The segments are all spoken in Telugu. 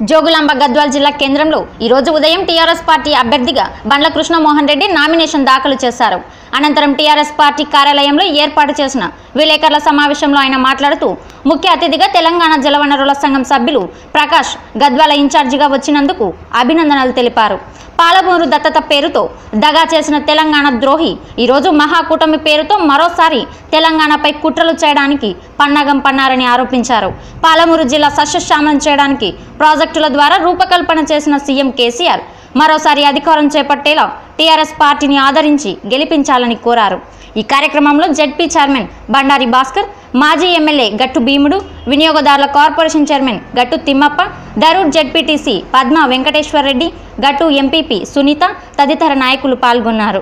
జోగులాంబ గద్వాల్ జిల్లా కేంద్రంలో ఈ రోజు ఉదయం టీఆర్ఎస్ పార్టీ అభ్యర్థిగా బండ్ల కృష్ణమోహన్ రెడ్డి నామినేషన్ దాఖలు చేశారు అనంతరం టీఆర్ఎస్ పార్టీ కార్యాలయంలో ఏర్పాటు చేసిన విలేకరుల సమావేశంలో ఆయన మాట్లాడుతూ ముఖ్య అతిథిగా తెలంగాణ జలవనరుల సంఘం సభ్యులు ప్రకాష్ గద్వాల ఇన్ఛార్జిగా వచ్చినందుకు అభినందనలు తెలిపారు పాలమూరు దత్తత పేరుతో దగా చేసిన తెలంగాణ ద్రోహి ఈరోజు మహాకూటమి పేరుతో మరోసారి తెలంగాణపై కుట్రలు చేయడానికి పన్నాగం పన్నారని ఆరోపించారు పాలమూరు జిల్లా సస్యశ్యామలం చేయడానికి ప్రాజెక్టుల ద్వారా రూపకల్పన చేసిన సీఎం కేసీఆర్ మరోసారి అధికారం చేపట్టేలా టీఆర్ఎస్ పార్టీని ఆదరించి గెలిపించాలని కోరారు ఈ కార్యక్రమంలో జెడ్పీ చైర్మన్ బండారి భాస్కర్ మాజీ ఎమ్మెల్యే గట్టు భీముడు వినియోగదారుల corporation chairman Gattu Thimmappa Darur ZPTC Padma Venkateshwar Reddy Gattu MPP Sunitha తదితర నాయకులు పాల్గొన్నారు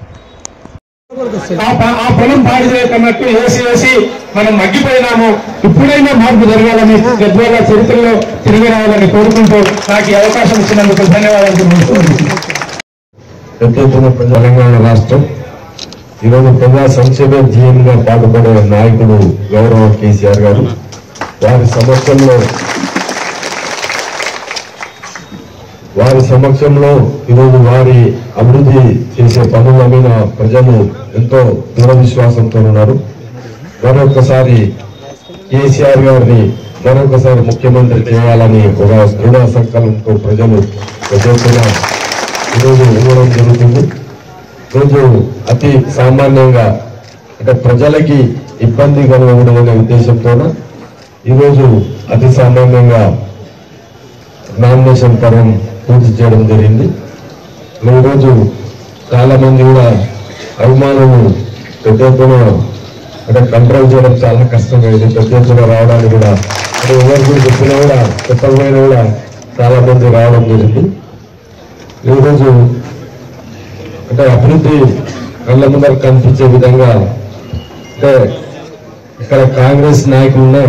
ఆ ప- ఆ పొలం పాడి చేయకన్నట్టు వేసి వేసి మనం మగ్గిపోయినాము ఇప్పుడైనా మార్పు జరగాలని గద్వాల చరిత్రలో తిరిగి రావాలని కోరుకుంటూ నాకు ఈ అవకాశం ఇచ్చినందుకు ధన్యవాదాలు తెలుపుతున్నాను. పెద్ద ఎత్తున తెలంగాణ రాష్ట్రం ఈరోజు ప్రజా సంక్షేమ ధ్యేయంగా పాటుపడే నాయకుడు గౌరవ కేసీఆర్ గారు వారి సమక్షంలో వారి సమక్షంలో ఈరోజు వారి అభివృద్ధి చేసే పనుల మీద ప్రజలు ఎంతో దృఢ విశ్వాసంతో ఉన్నారు మరొకసారి కేసీఆర్ గారిని మరొకసారి ముఖ్యమంత్రి చేయాలని ఒక దృఢ సంకల్పంతో ప్రజలు పెద్ద ఎత్తున ఈరోజు ఇవ్వడం జరుగుతుంది ఈరోజు అతి సామాన్యంగా అంటే ప్రజలకి ఇబ్బంది కలగడం అనే ఉద్దేశంతోన ఈరోజు అతి సామాన్యంగా నామినేషన్ పర్వం పూర్తి చేయడం జరిగింది ఈరోజు చాలా మంది కూడా అభిమానులు పెద్ద ఎత్తున అంటే కంట్రోల్ చేయడం చాలా కష్టంగా ఇది పెద్ద ఎత్తున రావడానికి కూడా అంటే ఎవరు కూడా చెప్పినా కూడా చెప్పకపోయినా కూడా చాలా మంది రావడం జరిగింది ఈరోజు అంటే అభివృద్ధి కళ్ళ ముందర కనిపించే విధంగా అంటే ఇక్కడ కాంగ్రెస్ నాయకులను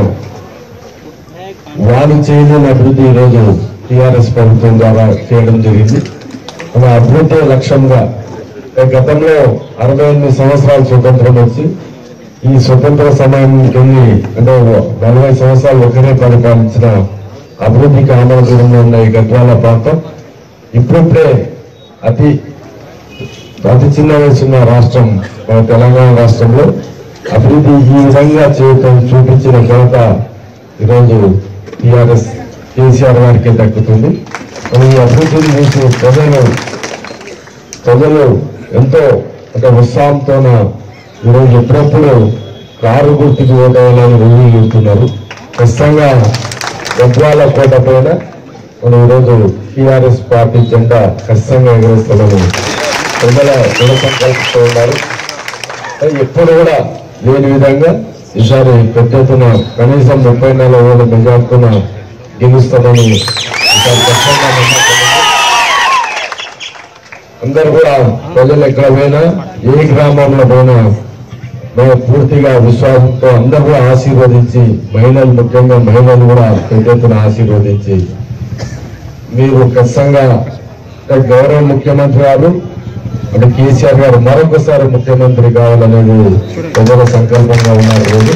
వాళ్ళు చేయలేని అభివృద్ధి ఈరోజు టిఆర్ఎస్ ప్రభుత్వం ద్వారా చేయడం జరిగింది మన అభివృద్ధి లక్ష్యంగా అంటే గతంలో అరవై ఎనిమిది సంవత్సరాలు స్వతంత్రం వచ్చి ఈ స్వతంత్ర సమయం కొన్ని అంటే నలభై సంవత్సరాలు ఒకరే పరిపాలించిన అభివృద్ధికి ఆమోదంలో ఉన్న ఈ గద్వాల ప్రాంతం ఇప్పుడిప్పుడే అతి అతి చిన్న వయసున్న రాష్ట్రం మన తెలంగాణ రాష్ట్రంలో అభివృద్ధి ఈ విధంగా చేయటం చూపించిన ఘనత ఈరోజు టిఆర్ఎస్ కేసీఆర్ గారికి దక్కుతుంది మరి ఈ అభివృద్ధిని చూసి ప్రజలు ప్రజలు ఎంతో అంటే ఉత్సాహంతోన ఈరోజు ఎప్పుడప్పుడు కారు గుర్తుకు ఓటేయాలని రుజువు చూస్తున్నారు ఖచ్చితంగా గద్వాల కోట పైన మనం ఈరోజు టిఆర్ఎస్ పార్టీ జెండా ఖచ్చితంగా ఎగరేస్తామని ప్రజల దృఢ సంకల్పిస్తూ ఉన్నారు అది ఎప్పుడు కూడా లేని విధంగా ఈసారి పెద్ద ఎత్తున కనీసం ముప్పై నాలుగు వేల మెజార్టీన గెలుస్తామని ఈసారి ఖచ్చితంగా నమ్మకం ఉంది. అందరూ కూడా ప్రజలు ఎక్కడ పోయినా ఏ గ్రామంలో పోయినా మేము పూర్తిగా విశ్వాసంతో అందరూ కూడా ఆశీర్వదించి మహిళలు ముఖ్యంగా మహిళలు కూడా పెద్ద ఎత్తున ఆశీర్వదించి మీరు ఖచ్చితంగా అంటే గౌరవ ముఖ్యమంత్రి గారు అంటే కేసీఆర్ గారు మరొకసారి ముఖ్యమంత్రి కావాలనేది ప్రజల సంకల్పంగా ఉన్నారు రోజు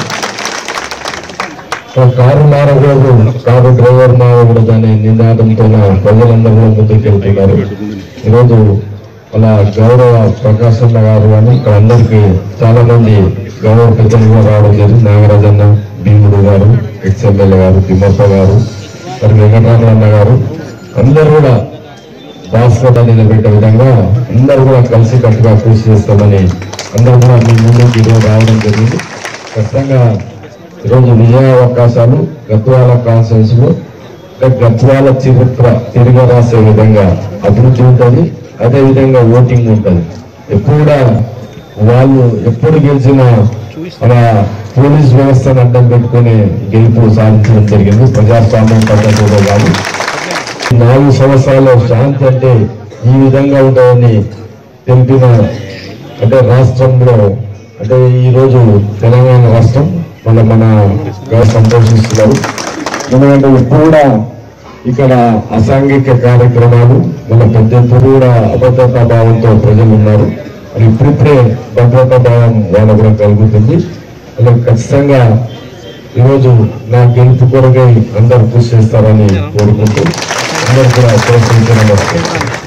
సో కారు మారకూడదు కారు డ్రైవర్ మారకూడదు అనే నినాదంతో ప్రజలందరూ కూడా ముందుకు వెళ్తున్నారు ఈరోజు అలా గౌరవ ప్రకాశన్న గారు కానీ ఇక్కడ అందరికీ చాలా మంది గౌరవ పెద్దలు కూడా రావడం జరిగింది నాగరాజన్న భీముడు గారు ఎక్స్ఎమ్మెల్యే గారు తిమ్మప్ప గారు మరి వెంకటరామన్న గారు అందరూ కూడా భాస్కర్ నిలబెట్టే విధంగా అందరూ కూడా కలిసి కట్టుగా కృషి చేస్తామని అందరూ కూడా మీ ముందుకు ఈరోజు రావడం జరిగింది ఖచ్చితంగా ఈరోజు విజయ అవకాశాలు గద్వాల కాన్ఫరెన్స్ లో గద్వాల చరిత్ర తిరిగి రాసే విధంగా అభివృద్ధి ఉంటుంది అదే విధంగా ఓటింగ్ ఉంటుంది ఎప్పుడు కూడా వాళ్ళు ఎప్పుడు గెలిచినా మన పోలీస్ వ్యవస్థను అడ్డం పెట్టుకుని గెలుపు సాధించడం జరిగింది ప్రజాస్వామ్యం పద్ధతిలో కాదు నాలుగు సంవత్సరాల శాంతి అంటే ఈ విధంగా ఉంటుందని తెలిపిన అంటే రాష్ట్రంలో అంటే ఈ రోజు తెలంగాణ రాష్ట్రం మన మన గారు సంతోషిస్తున్నారు ఎందుకంటే ఇప్పుడు కూడా ఇక్కడ అసాంఘిక కార్యక్రమాలు మన పెద్ద ఎత్తున కూడా అభద్రతా భావంతో ప్రజలు ఉన్నారు మరి ఇప్పుడిప్పుడే భద్రతా భావం వాళ్ళ కూడా కలుగుతుంది అది ఖచ్చితంగా ఈరోజు నా గెలుపు కొరకై అందరు కృషి చేస్తారని కోరుకుంటూ అందరు కూడా ప్రోత్సహించడం వస్తుంది